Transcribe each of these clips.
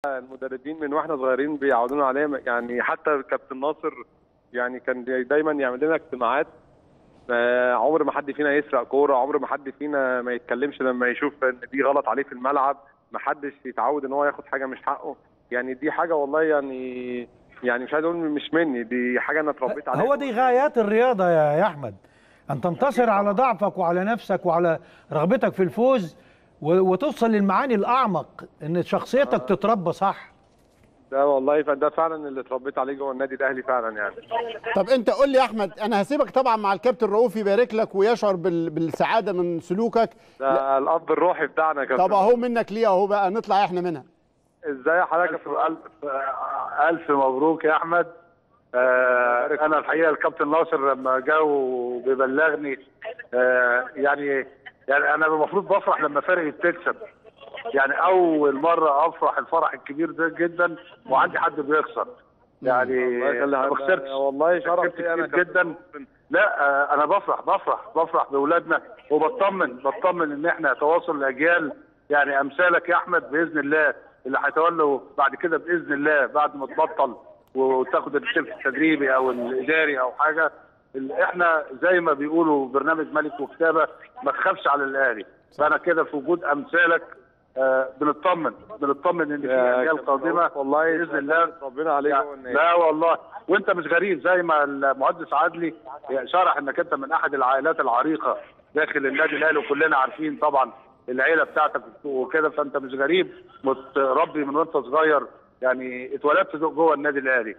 المدربين من واحنا صغيرين بيعودونا عليه يعني حتى كابتن ناصر يعني كان دايما يعمل لنا اجتماعات آه، عمر ما حد فينا يسرق كوره عمر ما حد فينا ما يتكلمش لما يشوف ان دي غلط عليه في الملعب ما حدش يتعود ان هو ياخد حاجه مش حقه يعني دي حاجه والله يعني يعني مش عايز اقول مش مني دي حاجه انا اتربيت عليها هو دي غايات الرياضة يا يا أحمد أن تنتصر على ضعفك وعلى نفسك وعلى رغبتك في الفوز و- وتوصل للمعاني الأعمق إن شخصيتك تتربى صح ده والله فده فعلا اللي اتربيت عليه جوه النادي الاهلي فعلا يعني طب انت قول لي يا احمد انا هسيبك طبعا مع الكابتن رؤوف يبارك لك ويشعر بال- بالسعاده من سلوكك ده الاب الروحي بتاعنا يا كابتن طب اهو منك ليه اهو بقى نطلع احنا منها ازاي حضرتك ألف, ألف, ألف مبروك يا أحمد آه أنا الحقيقة الكابتن ناصر لما جاء وبيبلغني آه يعني يعني أنا المفروض بفرح لما فرقي تكسب يعني أول مرة أفرح الفرح الكبير ده جدا وعندي حد بيخسر يعني الله يخلي ما حضرتك. خسرتش والله شرف كسبت لي انا كتير كابتن. جدا لا آه، انا بفرح بفرح بفرح باولادنا وبطمن بطمن ان احنا تواصل الاجيال يعني امثالك يا احمد باذن الله اللي هيتولوا بعد كده باذن الله بعد ما تبطل وتاخد الشرف التدريبي او الاداري او حاجه ال- احنا زي ما بيقولوا برنامج ملك وكتابه ما تخافش على الاهلي فانا كده في وجود امثالك آه بنطمن بنطمن ان في يا اجيال كابتن قادمه والله باذن الله ربنا عليك لا, جوه النادي لا والله وانت مش غريب زي ما المهندس عدلي شرح انك انت من احد العائلات العريقه داخل النادي الاهلي وكلنا عارفين طبعا العيله بتاعتك وكده فانت مش غريب متربي من وانت صغير يعني اتولدت جوه النادي الاهلي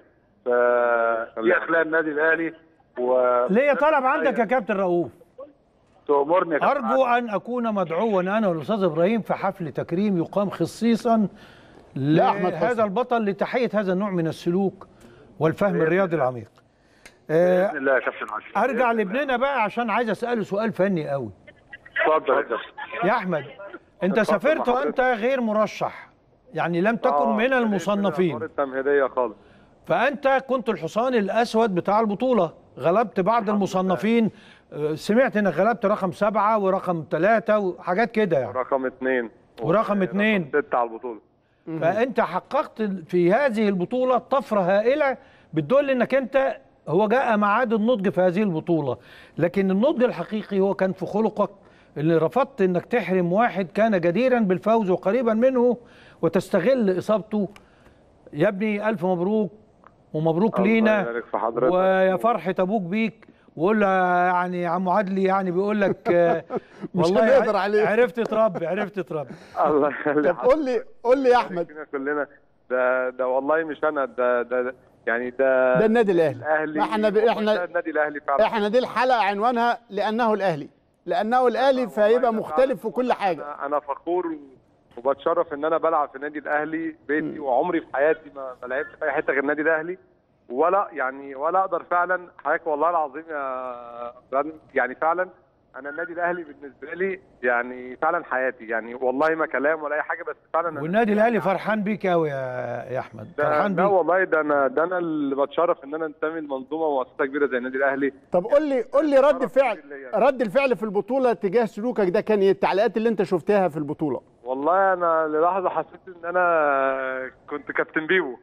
فدي اخلاق النادي الاهلي و ليه طلب عندك يا كابتن رؤوف تأمرني يا كابتن أرجو أن أكون مدعوا أنا والأستاذ إبراهيم في حفل تكريم يقام خصيصا لأحمد حسني. لهذا البطل لتحية هذا النوع من السلوك والفهم الرياضي العميق آه، باذن الله يا كابتن عاشور أرجع لابننا بقى عشان عايز أسأله سؤال فني قوي اتفضل يا كابتن يا أحمد أنت اتفضل سافرت مع وأنت غير مرشح يعني لم تكن آه، من الأدوار المصنفين التمهيديه خالص فأنت كنت الحصان الأسود بتاع البطولة غلبت بعض المصنفين آه، سمعت انك غلبت رقم سبعة ورقم ثلاثة وحاجات كده يعني رقم اثنين ورقم اتنين. ستة على البطوله فانت حققت في هذه البطولة طفرة هائلة بتدل انك انت هو جاء معاد النضج في هذه البطولة لكن النضج الحقيقي هو كان في خلقك اللي رفضت انك تحرم واحد كان جديرا بالفوز وقريبا منه وتستغل اصابته يا ابني الف مبروك ومبروك الله لينا يبارك في حضرتك. ويا فرحة ابوك بيك وقول له يعني عم عدلي يعني بيقول لك آه، مش والله هنقدر عليه. عرفت تربي عرفت تربي الله يخلي طب قول لي قول لي يا احمد فينا كلنا ده ده والله مش انا ده ده يعني ده ده النادي الاهلي الاهلي ما احنا ب... ده احنا النادي الاهلي فعلا احنا دي الحلقه عنوانها لانه الاهلي لانه الاهلي فيبقى مختلف في كل حاجه انا انا فخور وبتشرف ان انا بلعب في النادي الاهلي بيتي وعمري في حياتي ما ما لعبت في اي حته غير النادي الاهلي ولا يعني ولا اقدر فعلا حضرتك والله العظيم يا فندم، يعني فعلا انا النادي الاهلي بالنسبه لي يعني فعلا حياتي يعني والله ما كلام ولا اي حاجه بس فعلا أنا- والنادي الاهلي فرحان بيك قوي يا يا احمد ده, فرحان ده بيك والله ده انا ده انا اللي بتشرف ان انا انتمي لمنظومه ومؤسسه كبيره زي النادي الاهلي طب قول لي قول لي رد شرف فعل كبير ليا. رد الفعل في البطوله تجاه سلوكك ده كان ايه التعليقات اللي انت شفتها في البطوله والله انا للحظه حسيت ان انا كنت كابتن بيبو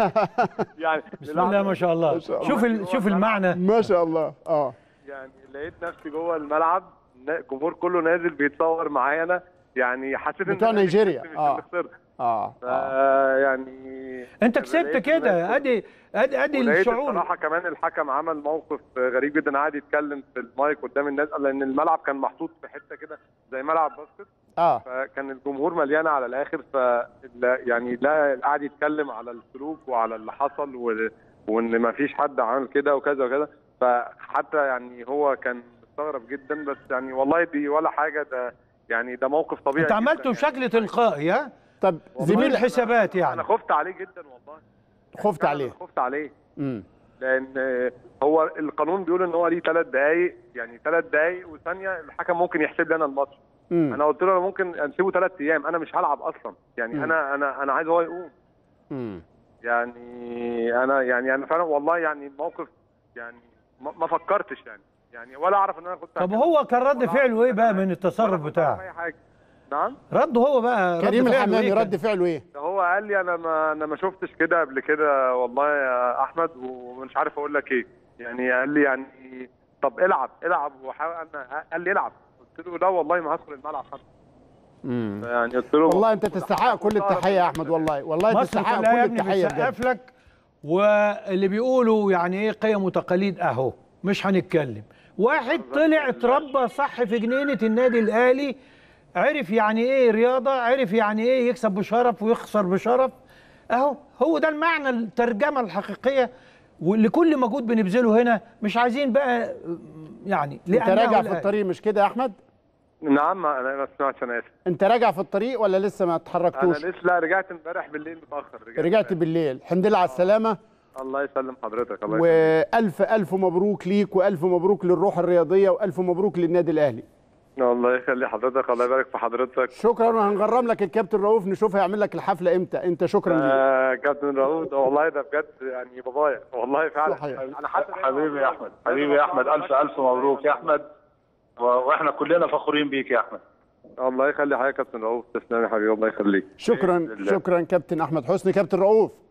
يعني بسم الله ما شاء الله ما شاء الله. شوف ال- شوف المعنى ما شاء الله اه يعني لقيت نفسي جوه الملعب نا- الجمهور كله نازل بيتصور معايا انا يعني حسيت ان بتوع أنا اللي نيجيريا. كسبت مش آه. اللي خسرت اه, ف- آه. يعني انت كسبت لقيت كده الناس- ادي ادي ادي ولقيت الشعور الصراحه كمان الحكم عمل موقف غريب جدا قعد يتكلم في المايك قدام الناس لان الملعب كان محطوط في حته كده زي ملعب باسكت اه فكان الجمهور مليان على الاخر ف يعني لا قعد يتكلم على السلوك وعلى اللي حصل و... وان ما فيش حد عمل كده وكذا وكذا فحتى يعني هو كان مستغرب جدا بس يعني والله دي ولا حاجه ده يعني ده موقف طبيعي انت جداً عملته يعني. بشكل تلقائي ها طب زميل زميل الحسابات انا يعني خفت عليه جدا والله خفت فعلاً عليه خفت عليه امم لان هو القانون بيقول ان هو ليه ثلاث دقائق يعني ثلاث دقائق وثانيه الحكم ممكن يحسب لي انا الماتش امم انا قلت له انا ممكن اسيبه ثلاث ايام انا مش هلعب اصلا يعني مم. انا انا انا عايز هو يقوم امم يعني انا يعني انا فعلا والله يعني الموقف يعني ما ما فكرتش يعني يعني ولا اعرف ان انا كنت طب هعمل- هو كان رد ولا فعله ايه أعرف بقى إن أنا- من التصرف ولا كنت أعرف بتاعه اي حاجه نعم رد هو بقى رد كريم فعله الحمامي إيه كان؟ رد فعله ايه هو قال لي انا ما انا ما شفتش كده قبل كده والله يا احمد ومش عارف اقول لك ايه يعني قال لي يعني طب العب العب وحاول انا قال لي العب قلت له لا والله ما هدخل الملعب حتى يعني قلت له والله انت تستحق كل التحيه يا احمد والله والله مصر تستحق كلها كل يا ابني التحيه بجد بتسقف لك واللي بيقولوا يعني ايه قيم وتقاليد اهو مش هنتكلم واحد طلع اتربى صح في جنينه النادي الاهلي عرف يعني ايه رياضه عرف يعني ايه يكسب بشرف ويخسر بشرف اهو هو ده المعنى الترجمه الحقيقيه ولكل مجهود بنبذله هنا مش عايزين بقى يعني انت لأنه راجع في الأهلي. الطريق مش كده يا احمد نعم انا ما سمعتش انا اسف انت راجع في الطريق ولا لسه ما انا اتحركتوش لسه لا رجعت امبارح بالليل متاخر رجعت بالليل الحمد لله على السلامه الله يسلم حضرتك الله يسلمك والف الف مبروك ليك والف مبروك للروح الرياضيه والف مبروك للنادي الاهلي الله يخلي حضرتك الله يبارك في حضرتك شكرا وهنغرم لك الكابتن رؤوف نشوف هيعمل لك الحفله امتى انت شكرا ليك آه كابتن رؤوف والله ده بجد يعني بابايا والله فعلا صحيح. انا حاسس حبيبي يا احمد حبيبي يا احمد الف الف مبروك يا احمد و- واحنا كلنا فخورين بيك يا احمد الله يخلي حضرتك يا كابتن رؤوف تسلم يا حبيبي الله يخليك شكرا بإذن الله. شكرا كابتن احمد حسني كابتن رؤوف